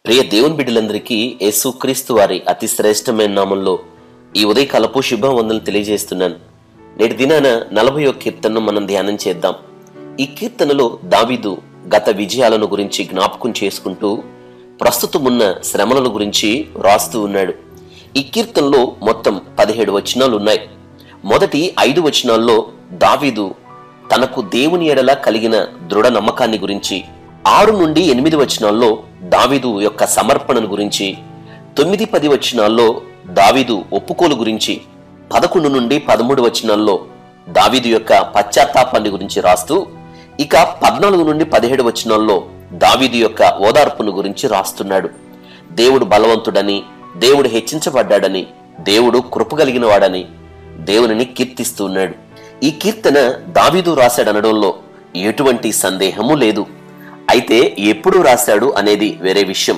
ప్రియ దేవుని బిడ్డలందరికీ యేసుక్రీస్తు వారి అతి శ్రేష్టమైన నామంలో ఈ ఉదయకాలపు శుభవందనలు తెలియజేస్తున్నాను నేటి దినాన నలభై కీర్తనను మనం ధ్యానం చేద్దాం ఈ కీర్తనలో దావీదు గత విజయాలను గురించి జ్ఞాపకం చేసుకుంటూ ప్రస్తుతం ఉన్న శ్రమల గురించి రాస్తూ ఉన్నాడు ఈ కీర్తనలో మొత్తం పదిహేడు వచనాలు ఉన్నాయి మొదటి ఐదు వచనాల్లో దావీదు తనకు దేవుని ఎడల కలిగిన దృఢ నమ్మకాన్ని గురించి ఆరు నుండి ఎనిమిది వచనాల్లో దావీదు యొక్క సమర్పణను గురించి తొమ్మిది పది వచనాల్లో దావీదు ఒప్పుకోలు గురించి పదకొండు నుండి పదమూడు వచనాల్లో దావీదు యొక్క పశ్చాత్తాపాన్ని గురించి రాస్తూ ఇక పద్నాలుగు నుండి పదిహేడు వచనాల్లో దావీదు యొక్క ఓదార్పును గురించి రాస్తున్నాడు దేవుడు బలవంతుడని దేవుడు హెచ్చించబడ్డాడని దేవుడు కృపగలిగిన వాడని దేవునిని కీర్తిస్తూ ఉన్నాడు ఈ కీర్తన దావీదు రాశాడనడంలో ఎటువంటి సందేహము లేదు అయితే ఎప్పుడు రాశాడు అనేది వేరే విషయం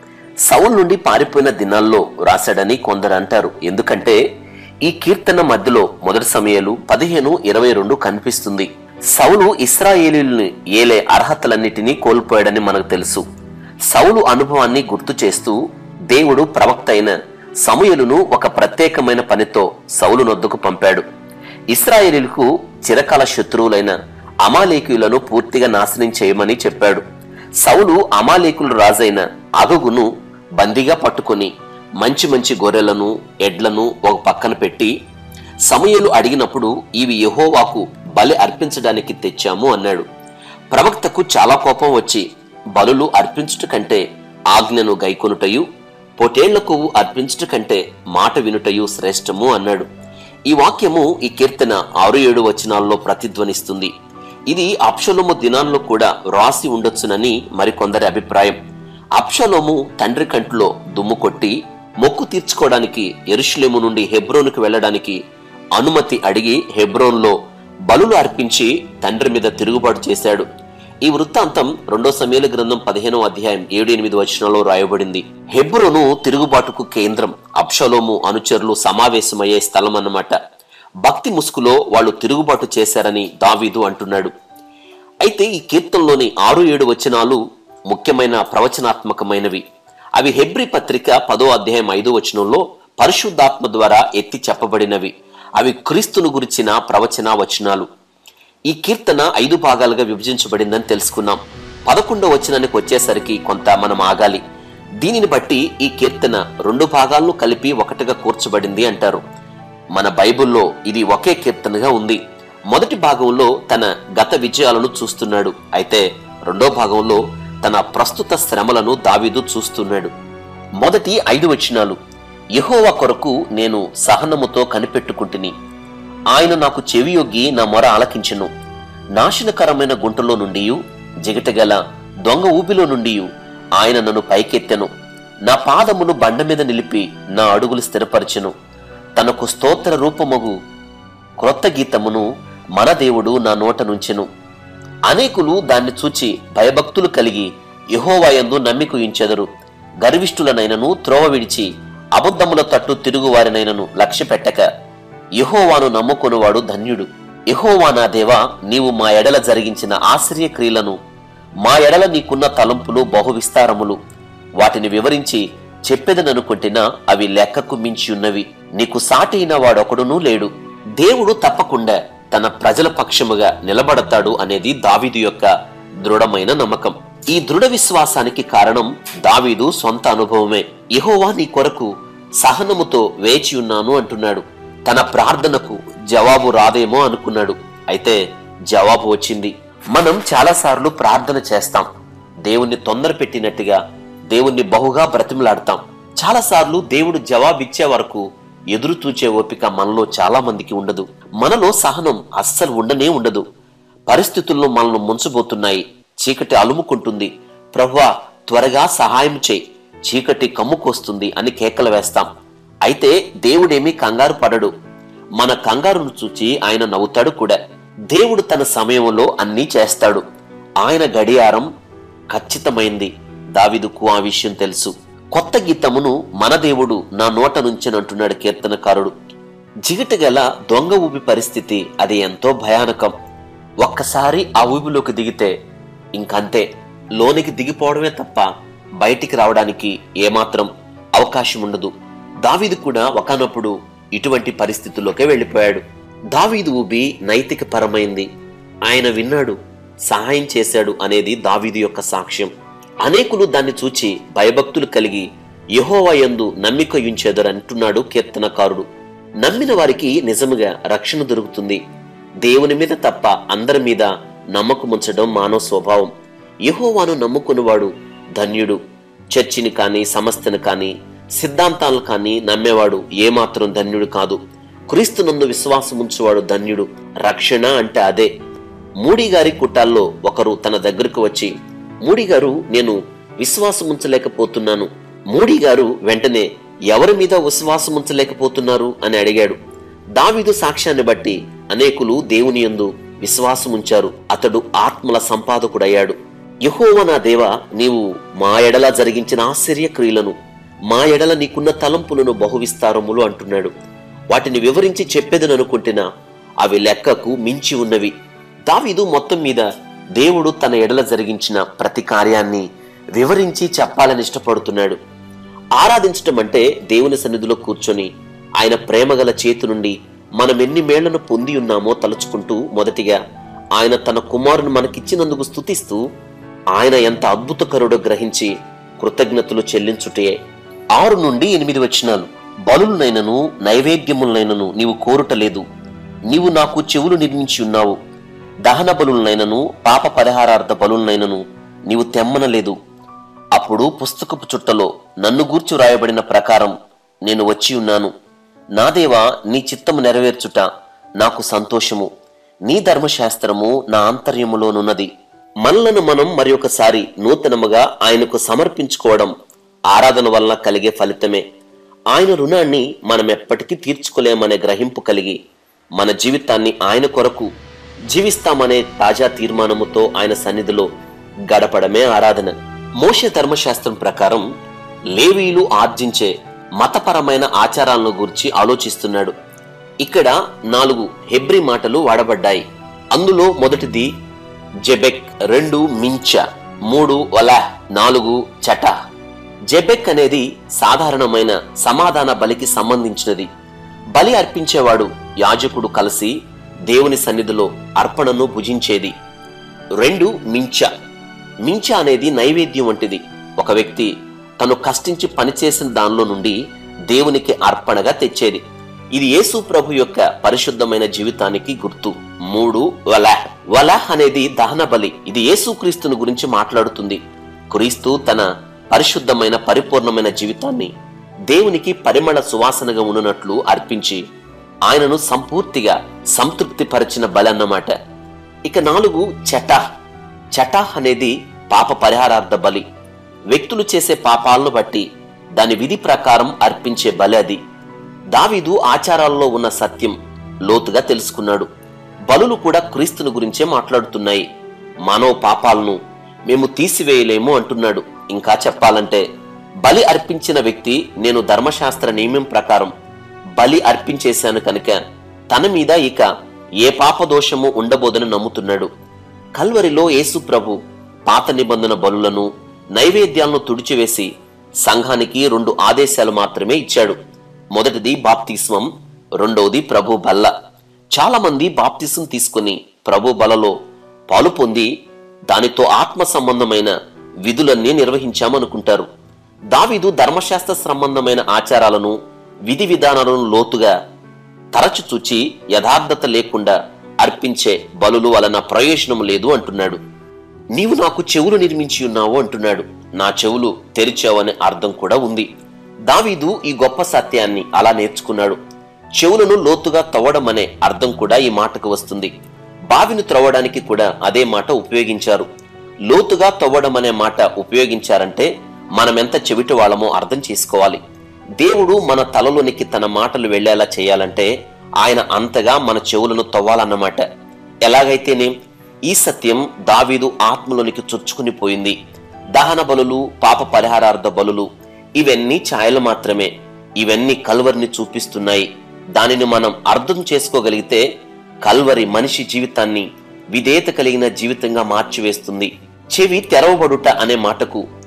సౌల్ నుండి పారిపోయిన దినాల్లో రాశాడని కొందరు అంటారు ఎందుకంటే ఈ కీర్తన మధ్యలో మొదటి సమయాలు పదిహేను ఇరవై రెండు కనిపిస్తుంది సౌలు ఇస్రాయేలీల్ని ఏలే అర్హతలన్నిటినీ కోల్పోయాడని మనకు తెలుసు సౌలు అనుభవాన్ని గుర్తు చేస్తూ దేవుడు ప్రవక్త అయిన సమయలును ఒక ప్రత్యేకమైన పనితో సౌలు నొద్దుకు పంపాడు ఇస్రాయేలీలకు చిరకాల శత్రువులైన అమాలేకులను పూర్తిగా నాశనం చేయమని చెప్పాడు సౌలు అమాలేకులు రాజైన అగగును బందీగా పట్టుకొని మంచి మంచి గొర్రెలను ఎడ్లను ఒక పక్కన పెట్టి సమయలు అడిగినప్పుడు ఇవి యెహోవాకు బలి అర్పించడానికి తెచ్చాము అన్నాడు ప్రవక్తకు చాలా కోపం వచ్చి బలులు అర్పించుట కంటే ఆజ్ఞను గైకొనుటయు పొటేళ్ల కొవ్వు అర్పించుట కంటే మాట వినుటయు శ్రేష్టము అన్నాడు ఈ వాక్యము ఈ కీర్తన ఆరు ఏడు వచనాల్లో ప్రతిధ్వనిస్తుంది ఇది అప్షలోము దినాల్లో కూడా రాసి ఉండొచ్చునని మరికొందరి అభిప్రాయం అప్షలోము తండ్రి కంట్లో దుమ్ము కొట్టి మొక్కు తీర్చుకోవడానికి ఎరుషులేము నుండి హెబ్రోనుకు వెళ్ళడానికి అనుమతి అడిగి హెబ్రోన్లో బలులు అర్పించి తండ్రి మీద తిరుగుబాటు చేశాడు ఈ వృత్తాంతం రెండో సమయాల గ్రంథం పదిహేనో అధ్యాయం ఏడు ఎనిమిది వచనంలో రాయబడింది హెబ్రోను తిరుగుబాటుకు కేంద్రం అప్షలోము అనుచరులు సమావేశమయ్యే స్థలం అన్నమాట భక్తి ముసుగులో వాళ్ళు తిరుగుబాటు చేశారని దావీదు అంటున్నాడు అయితే ఈ కీర్తనలోని ఆరు ఏడు వచనాలు ముఖ్యమైన ప్రవచనాత్మకమైనవి అవి హెబ్రి పత్రిక పదో అధ్యాయం ఐదో వచనంలో పరిశుద్ధాత్మ ద్వారా ఎత్తి చెప్పబడినవి అవి క్రీస్తును గురించిన ప్రవచన వచనాలు ఈ కీర్తన ఐదు భాగాలుగా విభజించబడిందని తెలుసుకున్నాం పదకొండవ వచనానికి వచ్చేసరికి కొంత మనం ఆగాలి దీనిని బట్టి ఈ కీర్తన రెండు భాగాలను కలిపి ఒకటిగా కూర్చబడింది అంటారు మన బైబిల్లో ఇది ఒకే కీర్తనగా ఉంది మొదటి భాగంలో తన గత విజయాలను చూస్తున్నాడు అయితే రెండో భాగంలో తన ప్రస్తుత శ్రమలను దావీదు చూస్తున్నాడు మొదటి ఐదు వచనాలు యెహోవా కొరకు నేను సహనముతో కనిపెట్టుకుంటుని ఆయన నాకు చెవియొగ్గి నా మొర ఆలకించెను నాశనకరమైన గుంటలో నుండి జిగటగల దొంగ ఊబిలో నుండి ఆయన నన్ను పైకెత్తెను నా పాదమును బండ మీద నిలిపి నా అడుగులు స్థిరపరచెను తనకు స్తోత్ర రూపమగు క్రొత్త గీతమును మన దేవుడు నా నోట నుంచెను అనేకులు దాన్ని చూచి భయభక్తులు కలిగి యహోవాయందు నమ్మిక ఉంచెదరు గర్విష్ఠులనైనను త్రోవ విడిచి అబద్ధముల తట్టు తిరుగువారినైనను లక్ష్య పెట్టక యహోవాను నమ్ముకొనువాడు ధన్యుడు యహోవా నా దేవా నీవు మా ఎడల జరిగించిన ఆశ్చర్య క్రియలను మా ఎడల నీకున్న తలంపులు బహు విస్తారములు వాటిని వివరించి చెప్పేదననుకుంటున్నా అవి లెక్కకు మించి ఉన్నవి నీకు సాటి అయిన వాడొకడునూ లేడు దేవుడు తప్పకుండా తన ప్రజల పక్షముగా నిలబడతాడు అనేది దావీదు యొక్క దృఢమైన నమ్మకం ఈ దృఢ విశ్వాసానికి కారణం దావీదు సొంత అనుభవమే యెహోవా నీ కొరకు సహనముతో వేచి ఉన్నాను అంటున్నాడు తన ప్రార్థనకు జవాబు రాదేమో అనుకున్నాడు అయితే జవాబు వచ్చింది మనం చాలాసార్లు ప్రార్థన చేస్తాం దేవుణ్ణి తొందర పెట్టినట్టుగా దేవుణ్ణి బహుగా బ్రతిమలాడతాం చాలాసార్లు దేవుడు జవాబిచ్చే వరకు ఎదురు చూచే ఓపిక మనలో చాలా మందికి ఉండదు మనలో సహనం అస్సలు ఉండనే ఉండదు పరిస్థితుల్లో మనల్ని ముంచబోతున్నాయి చీకటి అలుముకుంటుంది ప్రభువా త్వరగా సహాయం చేయి చీకటి కమ్ముకొస్తుంది అని కేకలు వేస్తాం అయితే దేవుడేమీ కంగారు పడడు మన కంగారును చూచి ఆయన నవ్వుతాడు కూడా దేవుడు తన సమయంలో అన్నీ చేస్తాడు ఆయన గడియారం ఖచ్చితమైంది దావిదుకు ఆ విషయం తెలుసు కొత్త గీతమును మన దేవుడు నా నోట నుంచెనంటున్నాడు కీర్తనకారుడు జిగటగల దొంగ ఊబి పరిస్థితి అది ఎంతో భయానకం ఒక్కసారి ఆ ఊబిలోకి దిగితే ఇంకంతే లోనికి దిగిపోవడమే తప్ప బయటికి రావడానికి ఏమాత్రం అవకాశం ఉండదు దావీదు కూడా ఒకనప్పుడు ఇటువంటి పరిస్థితుల్లోకే వెళ్ళిపోయాడు దావీదు ఊబి నైతిక పరమైంది ఆయన విన్నాడు సహాయం చేశాడు అనేది దావీదు యొక్క సాక్ష్యం అనేకులు దాన్ని చూచి భయభక్తులు కలిగి యహోవా యందు నమ్మిక ఉంచేదరు అంటున్నాడు కీర్తనకారుడు నమ్మిన వారికి నిజముగా రక్షణ దొరుకుతుంది దేవుని మీద తప్ప అందరి మీద నమ్మకముంచడం మానవ స్వభావం యహోవాను నమ్ముకున్నవాడు ధన్యుడు చర్చిని కానీ సంస్థను కానీ సిద్ధాంతాలను కానీ నమ్మేవాడు ఏమాత్రం ధన్యుడు కాదు క్రీస్తునందు విశ్వాసముంచువాడు ధన్యుడు రక్షణ అంటే అదే మూడి గారి కుటాల్లో ఒకరు తన దగ్గరకు వచ్చి మూడి గారు నేను విశ్వాసముంచలేకపోతున్నాను మూడి గారు వెంటనే ఎవరి మీద విశ్వాసముంచలేకపోతున్నారు అని అడిగాడు దావీదు సాక్ష్యాన్ని బట్టి అనేకులు దేవుని యందు విశ్వాసముంచారు అతడు ఆత్మల సంపాదకుడయ్యాడు యహోవ నా దేవ నీవు మా ఎడల జరిగించిన ఆశ్చర్య క్రియలను మా ఎడల నీకున్న తలంపులను బహువిస్తారములు అంటున్నాడు వాటిని వివరించి చెప్పేదననుకుంటున్నా అవి లెక్కకు మించి ఉన్నవి దావీదు మొత్తం మీద దేవుడు తన ఎడల జరిగించిన ప్రతి కార్యాన్ని వివరించి చెప్పాలని ఇష్టపడుతున్నాడు ఆరాధించటం అంటే దేవుని సన్నిధిలో కూర్చొని ఆయన ప్రేమగల చేతి నుండి మనం ఎన్ని మేళ్లను పొంది ఉన్నామో తలుచుకుంటూ మొదటిగా ఆయన తన కుమారుని మనకిచ్చినందుకు స్తుతిస్తూ ఆయన ఎంత అద్భుతకరుడో గ్రహించి కృతజ్ఞతలు చెల్లించుటే ఆరు నుండి ఎనిమిది వచనాలు బలులనైనను నైవేద్యములనైనను నీవు కోరుటలేదు నీవు నాకు చెవులు నిర్మించి ఉన్నావు దహన బలులనైనను పాప పరిహారార్థ బలులనైనను నీవు తెమ్మనలేదు అప్పుడు పుస్తకపు చుట్టలో నన్ను గూర్చి రాయబడిన ప్రకారం నేను వచ్చి ఉన్నాను నా దేవా నీ చిత్తము నెరవేర్చుట నాకు సంతోషము నీ ధర్మశాస్త్రము నా ఆంతర్యములోనున్నది మనలను మనం మరి ఒకసారి నూతనముగా ఆయనకు సమర్పించుకోవడం ఆరాధన వలన కలిగే ఫలితమే ఆయన రుణాన్ని మనం ఎప్పటికీ తీర్చుకోలేమనే గ్రహింపు కలిగి మన జీవితాన్ని ఆయన కొరకు జీవిస్తామనే తాజా తీర్మానముతో ఆయన సన్నిధిలో గడపడమే ఆరాధన మోష ధర్మశాస్త్రం ప్రకారం లేవీలు ఆర్జించే మతపరమైన ఆచారాలను గురించి ఆలోచిస్తున్నాడు ఇక్కడ నాలుగు హెబ్రి మాటలు వాడబడ్డాయి అందులో మొదటిది జెబెక్ రెండు మించ మూడు వలా నాలుగు చట జెబెక్ అనేది సాధారణమైన సమాధాన బలికి సంబంధించినది బలి అర్పించేవాడు యాజకుడు కలిసి దేవుని సన్నిధిలో అర్పణను భుజించేది రెండు మించ మించ అనేది నైవేద్యం వంటిది ఒక వ్యక్తి తను కష్టించి పనిచేసిన దానిలో నుండి దేవునికి అర్పణగా తెచ్చేది ఇది యేసు ప్రభు యొక్క పరిశుద్ధమైన జీవితానికి గుర్తు మూడు వలాహ్ వలాహ్ అనేది దహన బలి ఇది యేసు క్రీస్తుని గురించి మాట్లాడుతుంది క్రీస్తు తన పరిశుద్ధమైన పరిపూర్ణమైన జీవితాన్ని దేవునికి పరిమళ సువాసనగా ఉన్నట్లు అర్పించి ఆయనను సంపూర్తిగా సంతృప్తి పరిచిన బలి అన్నమాట ఇక నాలుగు చటాహ్ చటాహ్ అనేది పాప పరిహారార్థ బలి వ్యక్తులు చేసే పాపాలను బట్టి దాని విధి ప్రకారం అర్పించే బలి అది దావీదు ఆచారాల్లో ఉన్న సత్యం లోతుగా తెలుసుకున్నాడు బలులు కూడా క్రీస్తుని గురించే మాట్లాడుతున్నాయి మానవ పాపాలను మేము తీసివేయలేము అంటున్నాడు ఇంకా చెప్పాలంటే బలి అర్పించిన వ్యక్తి నేను ధర్మశాస్త్ర నియమం ప్రకారం బలి అర్పించేశాను కనుక తన మీద ఇక ఏ పాపదోషము ఉండబోదని నమ్ముతున్నాడు కల్వరిలో యేసు ప్రభు పాత నిబంధన బలులను నైవేద్యాలను తుడిచివేసి సంఘానికి రెండు ఆదేశాలు మాత్రమే ఇచ్చాడు మొదటిది బాప్తిస్మం రెండవది ప్రభు బల్ల చాలా మంది బాప్తిసం తీసుకుని ప్రభు బలలో పాలు పొంది దానితో ఆత్మ సంబంధమైన విధులన్నీ నిర్వహించామనుకుంటారు దావీదు ధర్మశాస్త్ర సంబంధమైన ఆచారాలను విధి విధానాలను లోతుగా తరచు చూచి యథార్థత లేకుండా అర్పించే బలులు వలన ప్రయోజనం లేదు అంటున్నాడు నీవు నాకు చెవులు నిర్మించి ఉన్నావు అంటున్నాడు నా చెవులు తెరిచావనే అర్థం కూడా ఉంది దావీదు ఈ గొప్ప సత్యాన్ని అలా నేర్చుకున్నాడు చెవులను లోతుగా తవ్వడం అనే అర్థం కూడా ఈ మాటకు వస్తుంది బావిని త్రవ్వడానికి కూడా అదే మాట ఉపయోగించారు లోతుగా తవ్వడం అనే మాట ఉపయోగించారంటే మనమెంత చెవిటి వాళ్ళమో అర్థం చేసుకోవాలి దేవుడు మన తలలోనికి తన మాటలు వెళ్ళేలా చేయాలంటే ఆయన అంతగా మన చెవులను తవ్వాలన్నమాట ఎలాగైతేనే ఈ సత్యం దావీదు ఆత్మలోనికి చొచ్చుకుని పోయింది దహన బలులు పాప పరిహారార్థ బలులు ఇవన్నీ ఛాయలు మాత్రమే ఇవన్నీ కల్వరిని చూపిస్తున్నాయి దానిని మనం అర్థం చేసుకోగలిగితే కల్వరి మనిషి జీవితాన్ని విధేయత కలిగిన జీవితంగా మార్చివేస్తుంది చెవి తెరవబడుట అనే మాటకు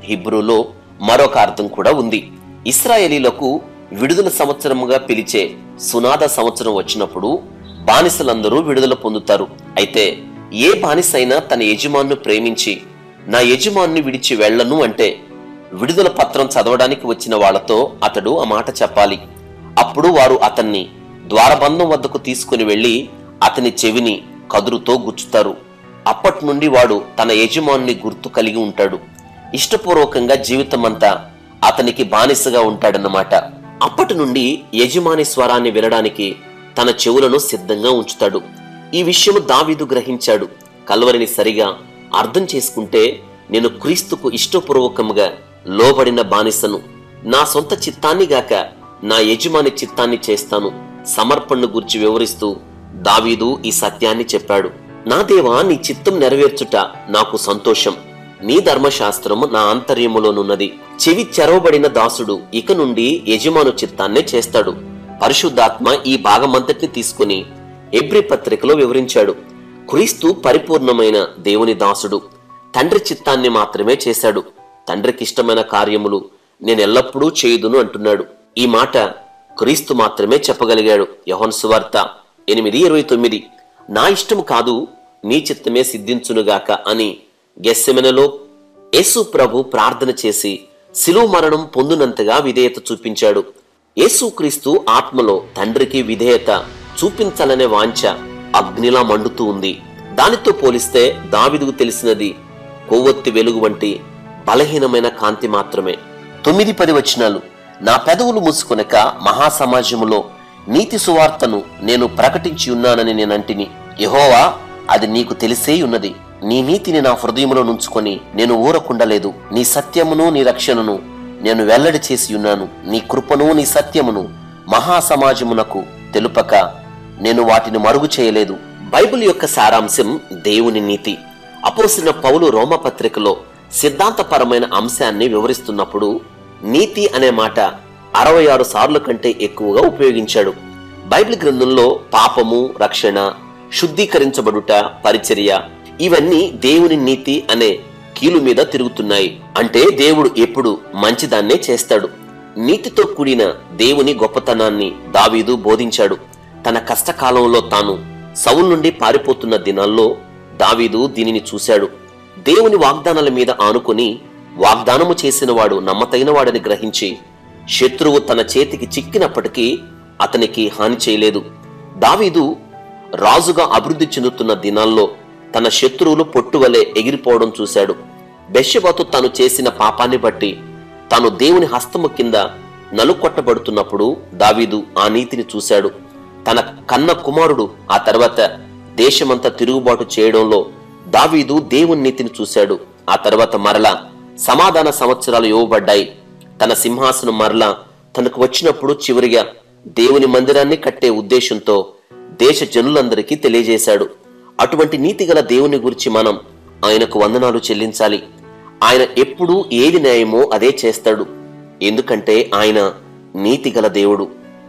హిబ్రూలో మరొక అర్థం కూడా ఉంది ఇస్రాయేలీలకు విడుదల సంవత్సరముగా పిలిచే సునాద సంవత్సరం వచ్చినప్పుడు బానిసలందరూ విడుదల పొందుతారు అయితే ఏ బానిసైనా తన యజమానును ప్రేమించి నా యజమానుని విడిచి వెళ్ళను అంటే విడుదల పత్రం చదవడానికి వచ్చిన వాళ్లతో అతడు ఆ మాట చెప్పాలి అప్పుడు వారు అతన్ని ద్వారబంధం వద్దకు తీసుకుని వెళ్లి అతని చెవిని కదురుతో గుచ్చుతారు అప్పటి నుండి వాడు తన యజమానుని గుర్తు కలిగి ఉంటాడు ఇష్టపూర్వకంగా జీవితమంతా అతనికి బానిసగా ఉంటాడన్నమాట అప్పటి నుండి యజమాని స్వరాన్ని వినడానికి తన చెవులను సిద్ధంగా ఉంచుతాడు ఈ విషయము దావీదు గ్రహించాడు కల్వరిని సరిగా అర్థం చేసుకుంటే నేను క్రీస్తుకు ఇష్టపూర్వకముగా లోబడిన బానిసను నా సొంత చిత్తాన్ని గాక నా యజమాని చిత్తాన్ని చేస్తాను సమర్పణను గురించి వివరిస్తూ దావీదు ఈ సత్యాన్ని చెప్పాడు నా దేవా నీ చిత్తం నెరవేర్చుట నాకు సంతోషం నీ ధర్మశాస్త్రము నా ఆంతర్యములోనున్నది చెవి చెరవబడిన దాసుడు ఇక నుండి యజమాను చిత్తాన్నే చేస్తాడు పరిశుద్ధాత్మ ఈ భాగమంతటిని తీసుకుని ఎబ్రి పత్రికలో వివరించాడు క్రీస్తు పరిపూర్ణమైన దేవుని దాసుడు తండ్రి చిత్తాన్ని మాత్రమే చేశాడు తండ్రికి ఇష్టమైన కార్యములు నేను ఎల్లప్పుడూ చేయుదును అంటున్నాడు ఈ మాట క్రీస్తు మాత్రమే చెప్పగలిగాడు యహోన్ సువార్త ఎనిమిది ఇరవై తొమ్మిది నా ఇష్టము కాదు నీ చిత్తమే సిద్ధించునుగాక అని గెస్సెమెనలో యేసు ప్రభు ప్రార్థన చేసి శిలువ మరణం పొందునంతగా విధేయత చూపించాడు యేసుక్రీస్తు ఆత్మలో తండ్రికి విధేయత చూపించాలనే వాంఛ అగ్నిలా మండుతూ ఉంది దానితో పోలిస్తే దావిదుకు తెలిసినది కొవ్వొత్తి వెలుగు వంటి బలహీనమైన కాంతి మాత్రమే తొమ్మిది పది వచనాలు నా పెదవులు మూసుకొనక మహాసమాజములో నీతి సువార్తను నేను ప్రకటించి ఉన్నానని నేనంటిని యహోవా అది నీకు తెలిసే ఉన్నది నీ నీతిని నా హృదయములో నుంచుకొని నేను ఊరకుండలేదు నీ సత్యమును నీ రక్షణను నేను వెల్లడి చేసి ఉన్నాను నీ కృపను నీ సత్యమును మహాసమాజమునకు తెలుపక నేను వాటిని మరుగు చేయలేదు బైబిల్ యొక్క సారాంశం దేవుని నీతి అపోసిన పౌలు రోమపత్రికలో సిద్ధాంతపరమైన అంశాన్ని వివరిస్తున్నప్పుడు నీతి అనే మాట అరవై ఆరు సార్లు కంటే ఎక్కువగా ఉపయోగించాడు బైబిల్ గ్రంథంలో పాపము రక్షణ శుద్ధీకరించబడుట పరిచర్య ఇవన్నీ దేవుని నీతి అనే కీలు మీద తిరుగుతున్నాయి అంటే దేవుడు ఎప్పుడు మంచిదాన్నే చేస్తాడు నీతితో కూడిన దేవుని గొప్పతనాన్ని దావీదు బోధించాడు తన కష్టకాలంలో తాను సౌల్ నుండి పారిపోతున్న దినాల్లో దావీదు దీనిని చూశాడు దేవుని వాగ్దానాల మీద ఆనుకుని వాగ్దానము చేసిన వాడు నమ్మతైన వాడని గ్రహించి శత్రువు తన చేతికి చిక్కినప్పటికీ అతనికి హాని చేయలేదు దావీదు రాజుగా అభివృద్ధి చెందుతున్న దినాల్లో తన శత్రువులు పొట్టువలే ఎగిరిపోవడం చూశాడు బెషబతు తాను చేసిన పాపాన్ని బట్టి తాను దేవుని హస్తము కింద నలుకొట్టబడుతున్నప్పుడు దావీదు ఆ నీతిని చూశాడు తన కన్న కుమారుడు ఆ తర్వాత దేశమంతా తిరుగుబాటు చేయడంలో దావీదు దేవుని నీతిని చూశాడు ఆ తర్వాత మరలా సమాధాన సంవత్సరాలు ఇవ్వబడ్డాయి తన సింహాసనం మరలా తనకు వచ్చినప్పుడు చివరిగా దేవుని మందిరాన్ని కట్టే ఉద్దేశంతో దేశ జనులందరికీ తెలియజేశాడు అటువంటి నీతిగల దేవుని గురించి మనం ఆయనకు వందనాలు చెల్లించాలి ఆయన ఎప్పుడూ ఏది న్యాయమో అదే చేస్తాడు ఎందుకంటే ఆయన నీతిగల దేవుడు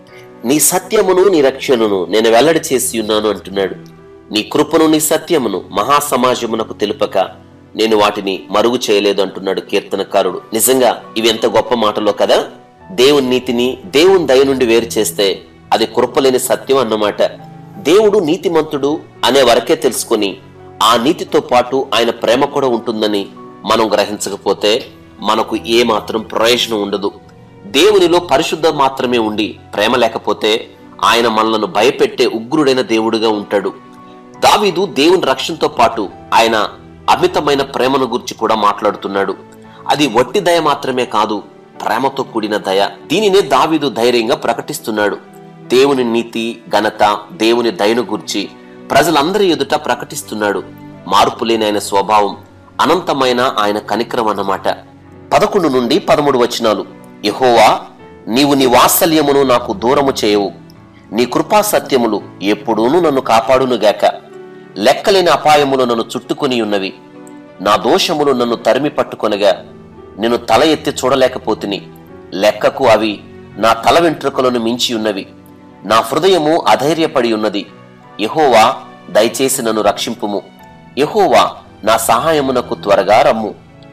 నీ సత్యమును నీ రక్షణను నేను వెల్లడి చేసి ఉన్నాను అంటున్నాడు నీ కృపను నీ సత్యమును మహాసమాజమునకు తెలుపక నేను వాటిని మరుగు చేయలేదు అంటున్నాడు కీర్తనకారుడు నిజంగా ఇవి ఎంత గొప్ప మాటలో కదా దేవుని నీతిని దేవుని దయ నుండి వేరు చేస్తే అది కృపలేని సత్యం అన్నమాట దేవుడు నీతిమంతుడు అనే వరకే తెలుసుకొని ఆ నీతితో పాటు ఆయన ప్రేమ కూడా ఉంటుందని మనం గ్రహించకపోతే మనకు ఏ మాత్రం ప్రయోజనం ఉండదు దేవునిలో పరిశుద్ధ మాత్రమే ఉండి ప్రేమ లేకపోతే ఆయన మనలను భయపెట్టే ఉగ్రుడైన దేవుడుగా ఉంటాడు దావీదు దేవుని రక్షణతో పాటు ఆయన అమితమైన ప్రేమను గురించి కూడా మాట్లాడుతున్నాడు అది వట్టి దయ మాత్రమే కాదు ప్రేమతో కూడిన దయ దీనినే దావీదు ధైర్యంగా ప్రకటిస్తున్నాడు దేవుని నీతి ఘనత దేవుని దయను గురించి ప్రజలందరి ఎదుట ప్రకటిస్తున్నాడు మార్పు లేని ఆయన స్వభావం అనంతమైన ఆయన కనికరం అన్నమాట పదకొండు నుండి పదమూడు వచనాలు యహోవా నీవు నీ వాత్సల్యమును నాకు దూరము చేయవు నీ కృపా సత్యములు ఎప్పుడూనూ నన్ను కాపాడునుగాక లెక్కలేని అపాయములు నన్ను చుట్టుకొని ఉన్నవి నా దోషములు నన్ను తరిమి పట్టుకొనగా నేను తల ఎత్తి చూడలేకపోతిని లెక్కకు అవి నా తల వెంట్రుకలను మించి ఉన్నవి నా హృదయము అధైర్యపడి ఉన్నది యహోవా దయచేసి నన్ను రక్షింపుము యహోవా నా సహాయమునకు త్వరగా రమ్ము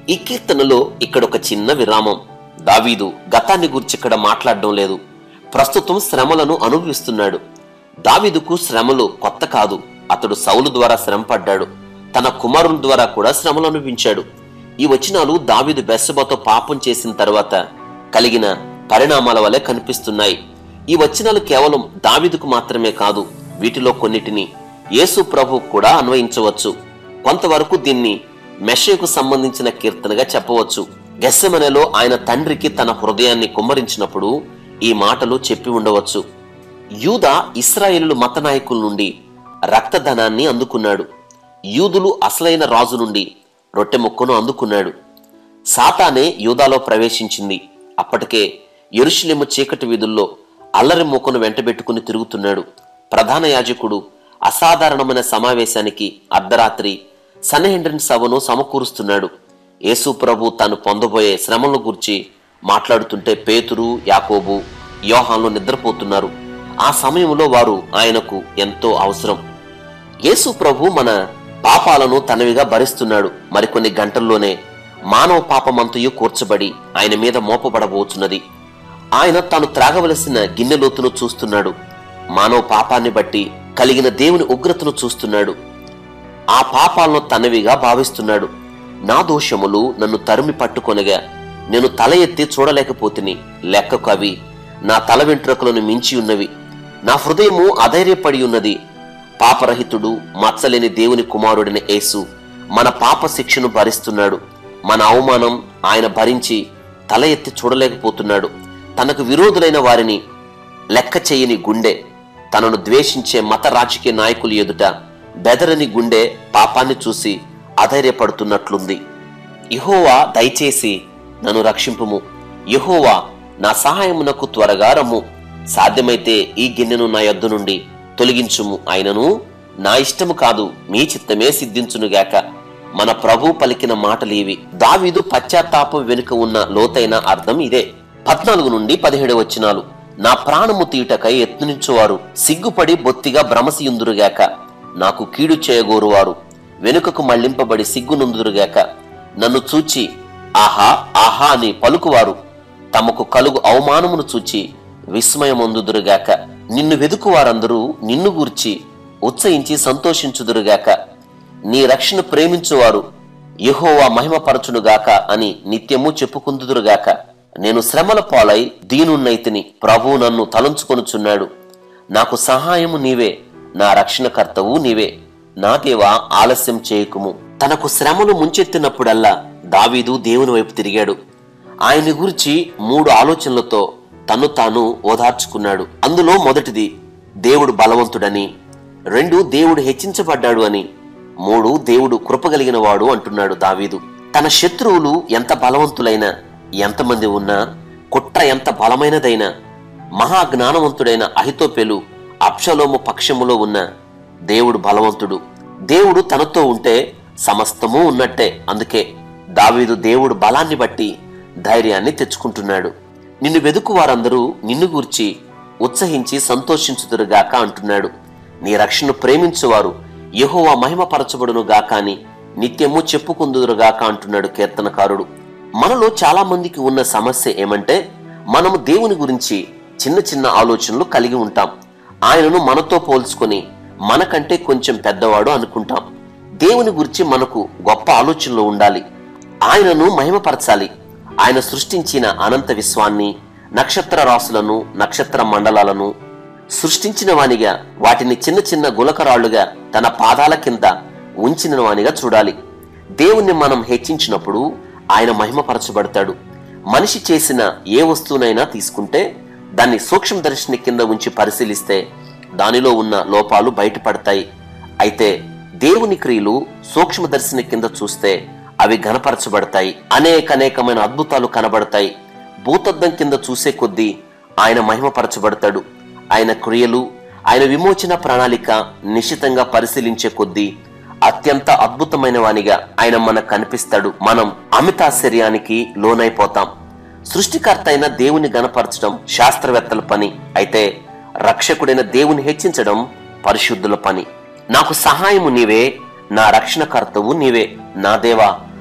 ఈ కీర్తనలో ఇక్కడ ఒక చిన్న విరామం దావీదు గతాన్ని గురించి ఇక్కడ మాట్లాడడం లేదు ప్రస్తుతం శ్రమలను అనుభవిస్తున్నాడు దావీదుకు శ్రమలు కొత్త కాదు అతడు సౌలు ద్వారా శ్రమ పడ్డాడు తన కుమారుల ద్వారా కూడా శ్రమలు అనుభవించాడు ఈ వచనాలు దావీదు బెస్సబతో పాపం చేసిన తర్వాత కలిగిన పరిణామాల వలె కనిపిస్తున్నాయి ఈ వచనాలు కేవలం దావీదుకు మాత్రమే కాదు వీటిలో కొన్నిటిని యేసు ప్రభు కూడా అన్వయించవచ్చు కొంతవరకు దీన్ని మెషకు సంబంధించిన కీర్తనగా చెప్పవచ్చు గెస్సెమనెలో ఆయన తండ్రికి తన హృదయాన్ని కుమ్మరించినప్పుడు ఈ మాటలు చెప్పి ఉండవచ్చు యూద ఇస్రాయేలు మత నాయకుల నుండి రక్తధనాన్ని అందుకున్నాడు యూదులు అసలైన రాజు నుండి రొట్టె ముక్కను అందుకున్నాడు సాతానే యూదాలో ప్రవేశించింది అప్పటికే ఎరుషులేము చీకటి వీధుల్లో అల్లరి మూకను వెంటబెట్టుకుని తిరుగుతున్నాడు ప్రధాన యాజకుడు అసాధారణమైన సమావేశానికి అర్ధరాత్రి సన్హెండ్రిన్ సభను సమకూరుస్తున్నాడు యేసు ప్రభు తాను పొందబోయే శ్రమలను గురించి మాట్లాడుతుంటే పేతురు యాకోబు యోహాన్లు నిద్రపోతున్నారు ఆ సమయంలో వారు ఆయనకు ఎంతో అవసరం యేసు ప్రభు మన పాపాలను తనవిగా భరిస్తున్నాడు మరికొన్ని గంటల్లోనే మానవ పాపమంతయు కూర్చబడి ఆయన మీద మోపబడబోచున్నది ఆయన తాను త్రాగవలసిన గిన్నెలోతును చూస్తున్నాడు మానవ పాపాన్ని బట్టి కలిగిన దేవుని ఉగ్రతను చూస్తున్నాడు ఆ పాపాలను తనవిగా భావిస్తున్నాడు నా దోషములు నన్ను తరిమి పట్టుకొనగా నేను తల ఎత్తి చూడలేకపోతిని లెక్కకు అవి నా తల వెంట్రుకలను మించి ఉన్నవి నా హృదయము అధైర్యపడి ఉన్నది పాపరహితుడు మచ్చలేని దేవుని కుమారుడిన యేసు మన పాప శిక్షను భరిస్తున్నాడు మన అవమానం ఆయన భరించి తల ఎత్తి చూడలేకపోతున్నాడు తనకు విరోధులైన వారిని లెక్క చేయని గుండె తనను ద్వేషించే మత రాజకీయ నాయకులు ఎదుట బెదరని గుండె పాపాన్ని చూసి అధైర్యపడుతున్నట్లుంది యహోవా దయచేసి నన్ను రక్షింపుము యహోవా నా సహాయమునకు త్వరగా రమ్ము సాధ్యమైతే ఈ గిన్నెను నా యొద్ద నుండి తొలగించుము ఆయనను నా ఇష్టము కాదు మీ చిత్తమే సిద్ధించునుగాక మన ప్రభు పలికిన మాటలు ఇవి దావీదు పశ్చాత్తాపం వెనుక ఉన్న లోతైన అర్థం ఇదే పద్నాలుగు నుండి పదిహేడు వచనాలు నా ప్రాణము తీటకై యత్నించువారు సిగ్గుపడి బొత్తిగా భ్రమసియుందురుగాక నాకు కీడు చేయగోరువారు వెనుకకు మళ్లింపబడి సిగ్గునుందురుగాక నన్ను చూచి ఆహా ఆహా అని పలుకువారు తమకు కలుగు అవమానమును చూచి విస్మయమొందుదురుగాక నిన్ను వెదుకువారందరూ నిన్ను గూర్చి ఉత్సహించి సంతోషించుదురుగాక నీ రక్షణ ప్రేమించువారు యెహోవా మహిమపరచునుగాక అని నిత్యము చెప్పుకుందుదురుగాక నేను శ్రమల పాలై దీనున్నైతిని ప్రభు నన్ను తలంచుకొనుచున్నాడు నాకు సహాయము నీవే నా రక్షణకర్తవు నీవే నా దేవా ఆలస్యం చేయకుము తనకు శ్రమలు ముంచెత్తినప్పుడల్లా దావీదు దేవుని వైపు తిరిగాడు ఆయన గురించి మూడు ఆలోచనలతో తను తాను ఓదార్చుకున్నాడు అందులో మొదటిది దేవుడు బలవంతుడని రెండు దేవుడు హెచ్చించబడ్డాడు అని మూడు దేవుడు కృపగలిగిన వాడు అంటున్నాడు దావీదు తన శత్రువులు ఎంత బలవంతులైనా ఎంతమంది ఉన్నా కుట్ర ఎంత బలమైనదైనా మహాజ్ఞానవంతుడైన అహితోపెలు అప్షలోము పక్షములో ఉన్న దేవుడు బలవంతుడు దేవుడు తనతో ఉంటే సమస్తము ఉన్నట్టే అందుకే దావీదు దేవుడు బలాన్ని బట్టి ధైర్యాన్ని తెచ్చుకుంటున్నాడు నిన్ను వెదుకు వారందరూ నిన్ను గూర్చి ఉత్సహించి సంతోషించుదురుగాక అంటున్నాడు నీ రక్షణను ప్రేమించువారు యెహోవా మహిమపరచబడును గాక అని నిత్యము చెప్పుకుందురుగాక అంటున్నాడు కీర్తనకారుడు మనలో చాలా మందికి ఉన్న సమస్య ఏమంటే మనము దేవుని గురించి చిన్న చిన్న ఆలోచనలు కలిగి ఉంటాం ఆయనను మనతో పోల్చుకొని మనకంటే కొంచెం పెద్దవాడు అనుకుంటాం దేవుని గురించి మనకు గొప్ప ఆలోచనలు ఉండాలి ఆయనను మహిమపరచాలి ఆయన సృష్టించిన అనంత విశ్వాన్ని నక్షత్ర రాసులను నక్షత్ర మండలాలను సృష్టించిన వానిగా వాటిని చిన్న చిన్న గులకరాళ్లుగా తన పాదాల కింద ఉంచిన వానిగా చూడాలి దేవుణ్ణి మనం హెచ్చించినప్పుడు ఆయన మహిమపరచబడతాడు మనిషి చేసిన ఏ వస్తువునైనా తీసుకుంటే దాన్ని సూక్ష్మదర్శిని కింద ఉంచి పరిశీలిస్తే దానిలో ఉన్న లోపాలు బయటపడతాయి అయితే దేవుని క్రియలు సూక్ష్మదర్శిని కింద చూస్తే అవి ఘనపరచబడతాయి అనేకనేకమైన అద్భుతాలు కనబడతాయి భూతద్దం కింద చూసే కొద్దీ ఆయన మహిమపరచబడతాడు ఆయన క్రియలు ఆయన విమోచన ప్రణాళిక నిశ్చితంగా పరిశీలించే కొద్దీ అత్యంత అద్భుతమైన వానిగా ఆయన మనకు కనిపిస్తాడు మనం అమితాశ్చర్యానికి లోనైపోతాం సృష్టికర్త అయిన దేవుని గణపరచడం శాస్త్రవేత్తల పని అయితే రక్షకుడైన దేవుని హెచ్చించడం పరిశుద్ధుల పని నాకు సహాయము నీవే నా రక్షణకర్తవు నీవే నా దేవా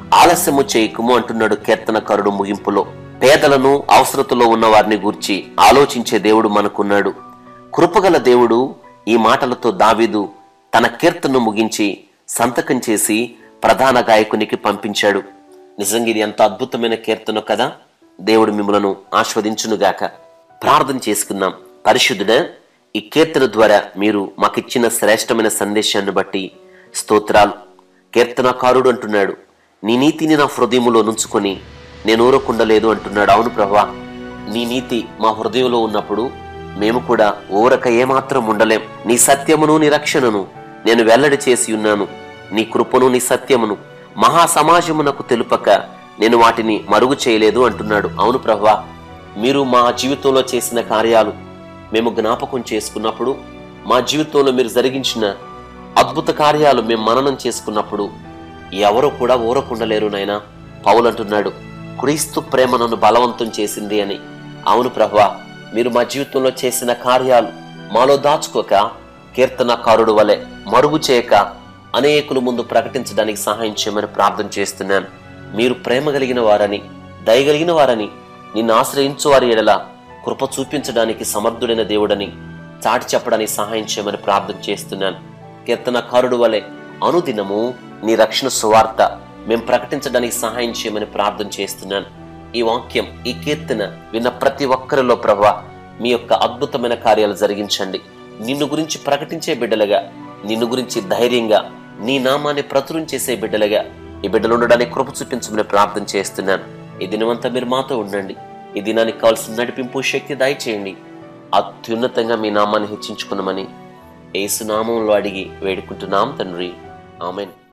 ఆలస్యము చేయకుము అంటున్నాడు కీర్తనకారుడు ముగింపులో పేదలను అవసరతలో ఉన్న వారిని గూర్చి ఆలోచించే దేవుడు మనకున్నాడు కృపగల దేవుడు ఈ మాటలతో దావీదు తన కీర్తనను ముగించి సంతకం చేసి ప్రధాన గాయకునికి పంపించాడు నిజంగా ఇది ఎంత అద్భుతమైన కీర్తన కదా దేవుడు మిమ్మలను ఆస్వాదించునుగాక ప్రార్థన చేసుకుందాం పరిశుద్ధుడా ఈ కీర్తన ద్వారా మీరు మాకిచ్చిన శ్రేష్టమైన సందేశాన్ని బట్టి స్తోత్రాలు కీర్తనకారుడు అంటున్నాడు నీ నీతిని నా హృదయములో నుంచుకొని నేను ఊరకుండలేదు అంటున్నాడు అవును ప్రభా నీ నీతి మా హృదయంలో ఉన్నప్పుడు మేము కూడా ఊరక ఏమాత్రం ఉండలేం నీ సత్యమును నీ రక్షణను నేను వెల్లడి చేసి ఉన్నాను నీ కృపను నీ సత్యమును మహా సమాజమునకు తెలుపక నేను వాటిని మరుగు చేయలేదు అంటున్నాడు అవును ప్రభా మీరు మా జీవితంలో చేసిన కార్యాలు మేము జ్ఞాపకం చేసుకున్నప్పుడు మా జీవితంలో మీరు జరిగించిన అద్భుత కార్యాలు మేము మననం చేసుకున్నప్పుడు ఎవరు కూడా ఊరకుండలేరు నాయనా పౌలు అంటున్నాడు క్రీస్తు ప్రేమ నన్ను బలవంతం చేసింది అని అవును ప్రభా మీరు మా జీవితంలో చేసిన కార్యాలు మాలో దాచుకోక కీర్తనకారుడు వలె మరుగు చేయక అనేకుల ముందు ప్రకటించడానికి సహాయం చేయమని ప్రార్థన చేస్తున్నాను మీరు ప్రేమ కలిగిన వారని దయగలిగిన వారని నిన్ను ఆశ్రయించు వారి ఎడల కృప చూపించడానికి సమర్థుడైన దేవుడని చాటి చెప్పడానికి సహాయం చేయమని ప్రార్థన చేస్తున్నాను కీర్తనకారుడు వలె అనుదినము నీ రక్షణ సువార్త మేము ప్రకటించడానికి సహాయం చేయమని ప్రార్థన చేస్తున్నాను ఈ వాక్యం ఈ కీర్తన విన్న ప్రతి ఒక్కరిలో ప్రభా మీ యొక్క అద్భుతమైన కార్యాలు జరిగించండి నిన్ను గురించి ప్రకటించే బిడ్డలుగా నిన్ను గురించి ధైర్యంగా నీ నామాన్ని ప్రచురించేసే బిడ్డలుగా ఈ బిడ్డలు ఉండడానికి కృప చూపించమని ప్రార్థన చేస్తున్నాను ఈ దినమంతా మీరు మాతో ఉండండి ఈ దినానికి కావాల్సిన నడిపింపు శక్తి దయచేయండి అత్యున్నతంగా మీ నామాన్ని హెచ్చించుకున్నామని ఏసునామంలో అడిగి వేడుకుంటున్నాం తండ్రి ఆమెన్